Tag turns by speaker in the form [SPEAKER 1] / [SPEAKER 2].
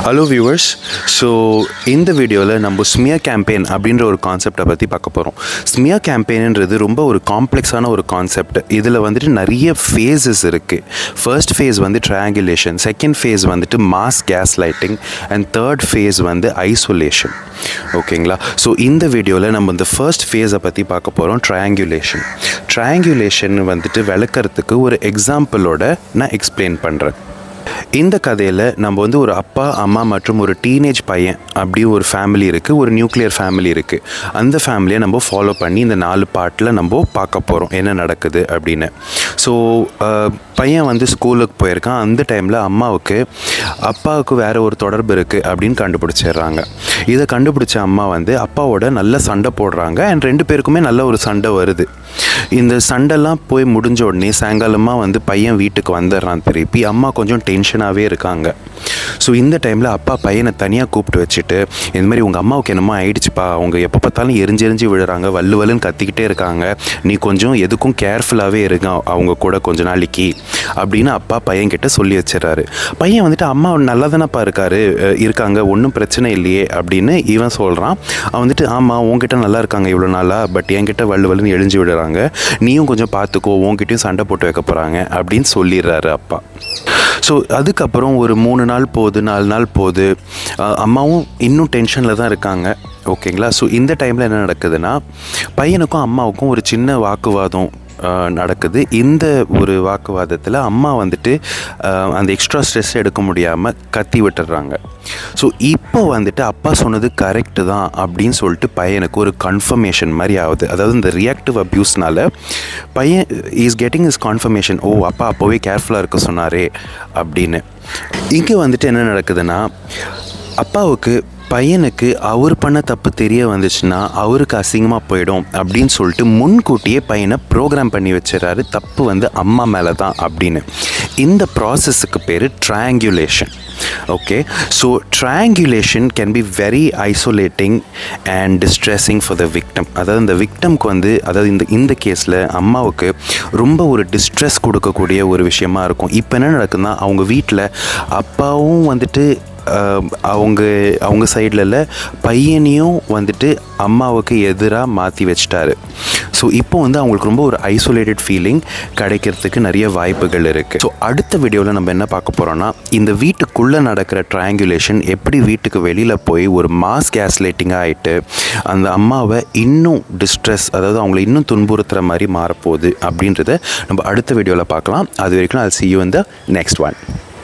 [SPEAKER 1] hello viewers so இந்த வீடியோவில் நம்ம ஸ்மியர் கேம்பெயின் அப்படின்ற ஒரு கான்செப்டை பற்றி பார்க்க போகிறோம் ஸ்மியர் கேம்பெயின்ன்றது ரொம்ப ஒரு காம்ப்ளெக்ஸான ஒரு கான்செப்ட் இதில் வந்துட்டு நிறைய ஃபேஸஸ் இருக்குது ஃபர்ஸ்ட் ஃபேஸ் வந்து ட்ரையாங்குலேஷன் செகண்ட் ஃபேஸ் வந்துட்டு mass gaslighting and third phase வந்து ஐசோலேஷன் ஓகேங்களா ஸோ இந்த வீடியோவில் நம்ம இந்த ஃபர்ஸ்ட் ஃபேஸை பற்றி பார்க்க போகிறோம் ட்ரையாங்குலேஷன் ட்ரையாங்குலேஷன் வந்துட்டு விளக்கறதுக்கு ஒரு எக்ஸாம்பிளோட நான் எக்ஸ்பிளைன் பண்ணுறேன் இந்த கதையில் நம்ம வந்து ஒரு அப்பா அம்மா மற்றும் ஒரு டீனேஜ் பையன் அப்படி ஒரு ஃபேமிலி இருக்குது ஒரு நியூக்ளியர் ஃபேமிலி இருக்குது அந்த ஃபேமிலியை நம்ம ஃபாலோ பண்ணி இந்த நாலு பாட்டில் நம்ம பார்க்க போகிறோம் என்ன நடக்குது அப்படின்னு ஸோ பையன் வந்து ஸ்கூலுக்கு போயிருக்கான் அந்த டைமில் அம்மாவுக்கு அப்பாவுக்கு வேறு ஒரு தொடர்பு இருக்குது அப்படின்னு கண்டுபிடிச்சிடுறாங்க இதை கண்டுபிடிச்ச அம்மா வந்து அப்பாவோட நல்ல சண்டை போடுறாங்க அண்ட் ரெண்டு பேருக்குமே நல்ல ஒரு சண்டை வருது இந்த சண்டைலாம் போய் முடிஞ்ச உடனே சாயங்காலமாக வந்து பையன் வீட்டுக்கு வந்துடுறான் திருப்பி அம்மா கொஞ்சம் டென்ஷனாகவே இருக்காங்க ஸோ இந்த டைமில் அப்பா பையனை தனியாக கூப்பிட்டு வச்சுட்டு இந்த மாதிரி உங்கள் அம்மாவுக்கு என்னமோ ஆயிடுச்சுப்பா அவங்க எப்போ பார்த்தாலும் எரிஞ்சு எரிஞ்சு விழுறாங்க வல்லு வல்லுன்னு கத்திக்கிட்டே இருக்காங்க நீ கொஞ்சம் எதுக்கும் கேர்ஃபுல்லாகவே இருங்க அவங்க கூட கொஞ்ச நாளைக்கு அப்படின்னு அப்பா பையன்கிட்ட சொல்லி வச்சிடறாரு பையன் வந்துட்டு அம்மா நல்லா தானேப்பா இருக்காரு அஹ் இருக்காங்க ஒன்றும் பிரச்சனை இல்லையே அப்படின்னு இவன் சொல்கிறான் அவன் வந்துட்டு ஆமாம் உன்கிட்ட நல்லா இருக்காங்க இவ்வளோ நாளாக பட் என்கிட்ட வல்லு வல்லுன்னு எழிஞ்சு விடுறாங்க நீயும் கொஞ்சம் பார்த்துக்கோ உன்கிட்டயும் சண்டை போட்டு வைக்க போகிறாங்க அப்படின்னு சொல்லிடுறாரு அப்பா ஸோ அதுக்கப்புறம் ஒரு மூணு நாள் போகுது நாலு நாள் போகுது அஹ் அம்மாவும் இன்னும் டென்ஷனில் தான் இருக்காங்க ஓகேங்களா ஸோ இந்த டைமில் என்ன நடக்குதுன்னா பையனுக்கும் அம்மாவுக்கும் ஒரு சின்ன வாக்குவாதம் அஹ், நடக்குது இந்த ஒரு வாக்குவாதத்தில் அம்மா வந்துட்டு அஹ், அந்த எக்ஸ்ட்ரா ஸ்ட்ரெஸ் எடுக்க முடியாமல் கத்தி விட்டுடுறாங்க ஸோ இப்போ வந்துட்டு அப்பா சொன்னது கரெக்டு தான் அப்படின்னு சொல்லிட்டு பையனுக்கு ஒரு கன்ஃபர்மேஷன் மாதிரி ஆகுது அதாவது இந்த ரியாக்டிவ் அப்யூஸ்னால பையன் இஸ் கெட்டிங் இஸ் கன்ஃபர்மேஷன் ஓ அப்பா அப்போவே கேர்ஃபுல்லாக இருக்க சொன்னாரே அப்படின்னு இங்கே வந்துட்டு என்ன நடக்குதுன்னா அப்பாவுக்கு பையனுக்கு அவர் பண்ண தப்பு தெரிய வந்துச்சுன்னா அவருக்கு அசிங்கமாக போயிடும் அப்படின்னு சொல்லிட்டு முன்கூட்டியே பையனை ப்ரோக்ராம் பண்ணி வச்சிடறாரு தப்பு வந்து அம்மா மேலே தான் அப்படின்னு இந்த ப்ராசஸுக்கு பேர் triangulation okay so triangulation can be very isolating and distressing for the victim அதாவது இந்த விக்டம்க்கு வந்து அதாவது இந்த இந்த கேஸில் அம்மாவுக்கு ரொம்ப ஒரு டிஸ்ட்ரெஸ் கொடுக்கக்கூடிய ஒரு விஷயமா இருக்கும் இப்போ என்ன நடக்குதுன்னா அவங்க வீட்டில் அப்பாவும் வந்துட்டு ஆஹ், அவங்க அவங்க சைடில் பையனையும் வந்துட்டு அம்மாவுக்கு எதிராக மாற்றி வச்சிட்டாரு ஸோ இப்போ வந்து அவங்களுக்கு ரொம்ப ஒரு ஐசோலேட்டட் ஃபீலிங் கிடைக்கிறதுக்கு நிறைய வாய்ப்புகள் இருக்குது ஸோ அடுத்த வீடியோவில் நம்ம என்ன பார்க்க போகிறோம்னா இந்த வீட்டுக்குள்ளே நடக்கிற ட்ரையாங்குலேஷன் எப்படி வீட்டுக்கு வெளியில் போய் ஒரு மாஸ் கேஸ்லைட்டிங்காக ஆகிட்டு அந்த அம்மாவை இன்னும் டிஸ்ட்ரெஸ் அதாவது அவங்கள இன்னும் துன்புறுத்துகிற மாதிரி மாறப்போகுது அப்படின்றத நம்ம அடுத்த வீடியோவில் பார்க்கலாம் அது வரைக்கும் அது see you in the next one